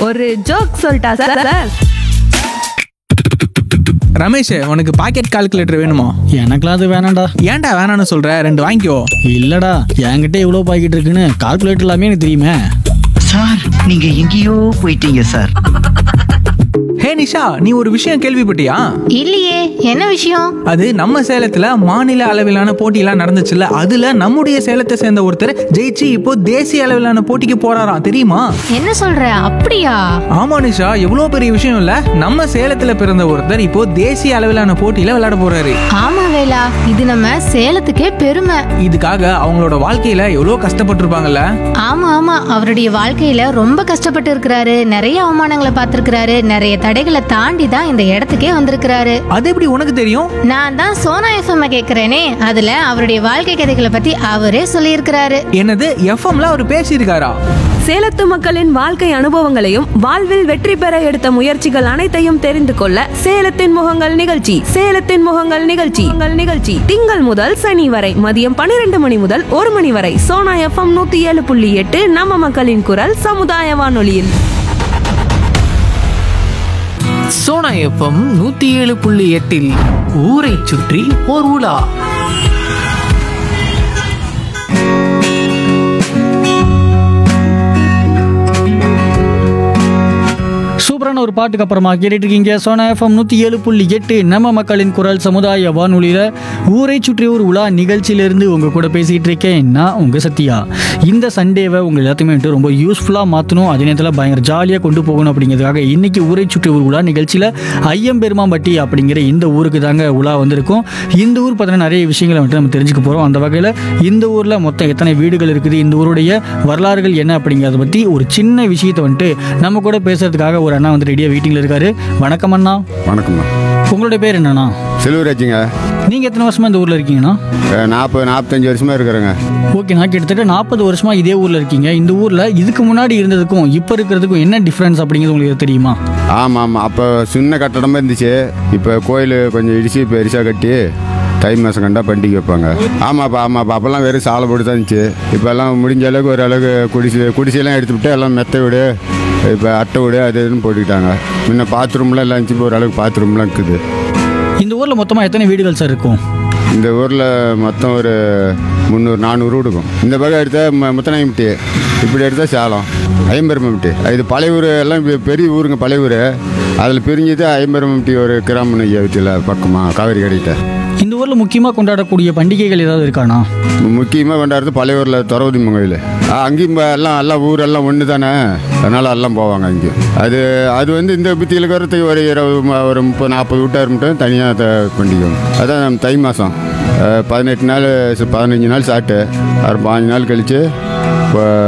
ஒரு ஜோக் சொல்லிட்டா sir sir Ramesh உனக்கு பாக்கெட் கால்குலேட்டர் வேணுமா எனக்குலாம் அது வேணாம்டா ஏன்டா வேணாம்னு சொல்ற ரெண்டு வாங்கிக்கோ இல்லடா என்கிட்ட எவ்வளோ பாக்கெட் இருக்குன்னு கால்குலேட்டர் எல்லாமே எனக்கு தெரியுமே சார் நீங்க எங்கேயோ போயிட்டீங்க சார் ஹே நிஷா நீ ஒரு விஷயம் கேள்விப்பட்டியா இல்லையே என்ன விஷயம் அது நம்ம சேலத்துல மாநில அளவிலான போட்டியெல்லாம் நடந்துச்சுல்ல அதுல நம்முடைய சேலத்தை சேர்ந்த ஒருத்தர் ஜெயிச்சு இப்போ தேசிய அளவிலான போட்டிக்கு போறாராம் தெரியுமா என்ன சொல்ற அப்படியா ஆமா நிஷா எவ்வளவு பெரிய விஷயம் இல்ல நம்ம சேலத்துல பிறந்த ஒருத்தர் இப்போ தேசிய அளவிலான போட்டியில விளையாட போறாரு ஆமா வேலா இது நம்ம சேலத்துக்கே பெருமை இதுக்காக அவங்களோட வாழ்க்கையில எவ்வளவு கஷ்டப்பட்டிருப்பாங்கல்ல ஆமா ஆமா அவருடைய வாழ்க்கையில ரொம்ப கஷ்டப்பட்டு இருக்கிறாரு நிறைய அவமானங்களை பார்த்திருக்கிறாரு நிறைய தடைகளை தாண்டி தான் இந்த இடத்துக்கே வந்திருக்கிறாரு அது எப்படி உனக்கு தெரியும் நான் தான் சோனா எஃப்எம் கேக்குறேனே அதுல அவருடைய வாழ்க்கை கதைகளை பத்தி அவரே சொல்லியிருக்கிறாரு என்னது எஃப்எம்ல அவர் பேசியிருக்காரா சேலத்து மக்களின் வாழ்க்கை அனுபவங்களையும் வாழ்வில் வெற்றி பெற எடுத்த முயற்சிகள் அனைத்தையும் தெரிந்து கொள்ள சேலத்தின் முகங்கள் நிகழ்ச்சி சேலத்தின் முகங்கள் நிகழ்ச்சி உங்கள் நிகழ்ச்சி திங்கள் முதல் சனி வரை மதியம் பன்னிரண்டு மணி முதல் ஒரு மணி வரை சோனா எஃப்எம் நூத்தி ஏழு புள்ளி எட்டு நம்ம மக்களின் குரல் சமுதாய வானொலியில் சோனா எஃப்எம் நூத்தி ஏழு புள்ளி எட்டில் ஊரை சுற்றி ஓர் உலா சூப்பரான ஒரு பாட்டுக்கு அப்புறமா கேட்டுட்டு இருக்கீங்க சோனா எஃப்எம் நூற்றி ஏழு புள்ளி எட்டு நம்ம மக்களின் குரல் சமுதாய வானொலியில் ஊரை சுற்றி ஒரு உலா நிகழ்ச்சியிலேருந்து உங்கள் கூட பேசிகிட்டு இருக்கேன் நான் உங்கள் சத்யா இந்த சண்டேவை உங்கள் எல்லாத்தையுமே வந்துட்டு ரொம்ப யூஸ்ஃபுல்லாக மாற்றணும் அதே நேரத்தில் பயங்கர ஜாலியாக கொண்டு போகணும் அப்படிங்கிறதுக்காக இன்னைக்கு ஊரை சுற்றி ஒரு உலா நிகழ்ச்சியில் ஐயம்பெருமாம்பட்டி அப்படிங்கிற இந்த ஊருக்கு தாங்க உலா வந்திருக்கும் இந்த ஊர் பார்த்தீங்கன்னா நிறைய விஷயங்களை வந்துட்டு நம்ம தெரிஞ்சுக்க போகிறோம் அந்த வகையில் இந்த ஊரில் மொத்தம் எத்தனை வீடுகள் இருக்குது இந்த ஊருடைய வரலாறுகள் என்ன அப்படிங்கிறத பற்றி ஒரு சின்ன விஷயத்தை வந்துட்டு நம்ம கூட பேசுறதுக்காக ஒரு அண்ணா வந்து ரெடியாக வீட்டில் இருக்காரு வணக்கம் அண்ணா வணக்கம்ண்ணா உங்களுடைய பேர் என்னண்ணா செல்வராஜுங்க நீங்கள் எத்தனை வருஷமா இந்த ஊரில் இருக்கீங்கண்ணா நாற்பது நாற்பத்தஞ்சு வருஷமா இருக்கிறேங்க ஓகேண்ணா கிட்டத்தட்ட நாற்பது வருஷமா இதே ஊரில் இருக்கீங்க இந்த ஊரில் இதுக்கு முன்னாடி இருந்ததுக்கும் இப்போ இருக்கிறதுக்கும் என்ன டிஃப்ரென்ஸ் அப்படிங்கிறது உங்களுக்கு தெரியுமா ஆமாம் ஆமாம் அப்போ சின்ன கட்டடமாக இருந்துச்சு இப்போ கோயில் கொஞ்சம் இடிச்சு பெருசாக கட்டி தை மாதம் கண்டா பண்டிகை வைப்பாங்க ஆமாப்பா ஆமாப்பா அப்போல்லாம் வெறும் சாலை போட்டு தான் இருந்துச்சு இப்போ எல்லாம் முடிஞ்ச அளவுக்கு ஒரு அளவுக்கு குடிசை குடிசையெல்லாம் எடுத்து விட்டு எல்லாம் மெத்த வீடு இப்போ அட்டை வீடு அது இதுன்னு போட்டுக்கிட்டாங்க முன்ன பாத்ரூம்லாம் எல்லாம் இருந்துச்சு இப்போ ஓரளவுக்கு பாத்ரூம்லாம் இருக்குது இந்த ஊரில் மொத்தமாக எத்தனை வீடுகள் சார் இருக்கும் இந்த ஊரில் மொத்தம் ஒரு முந்நூறு நானூறு வீடு இருக்கும் இந்த பக்கம் எடுத்தால் ம முத்தநாயம்பட்டி இப்படி எடுத்தால் சேலம் ஐம்பெருமம்பட்டி இது பழைய ஊர் எல்லாம் இப்ப பெரிய ஊருங்க பழைய ஊர் அதில் பிரிஞ்சது ஐம்பெருமம்பட்டி ஒரு கிராமம் வீட்டில் பக்கமாக காவேரி கடைக்கிட்ட இந்த ஊரில் முக்கியமாக கொண்டாடக்கூடிய பண்டிகைகள் ஏதாவது இருக்காண்ணா முக்கியமாக கொண்டாடுறது பழைய ஊரில் துறவதி கோயில் அங்கேயும் இப்ப எல்லாம் எல்லாம் ஊரெல்லாம் ஒன்று தானே அதனால் எல்லாம் போவாங்க அங்கேயும் அது அது வந்து இந்த பற்றியில் இருக்கிறதுக்கு ஒரு இருபது ம- ஒரு முப்பது நாற்பது வீட்டார் மட்டும் தனியாக பண்டிகை அதான் நம்ம தை மாதம் பதினெட்டு நாள் பதினஞ்சு நாள் சாப்பிட்டு ஒரு பாஞ்சு நாள் கழித்து இப்போ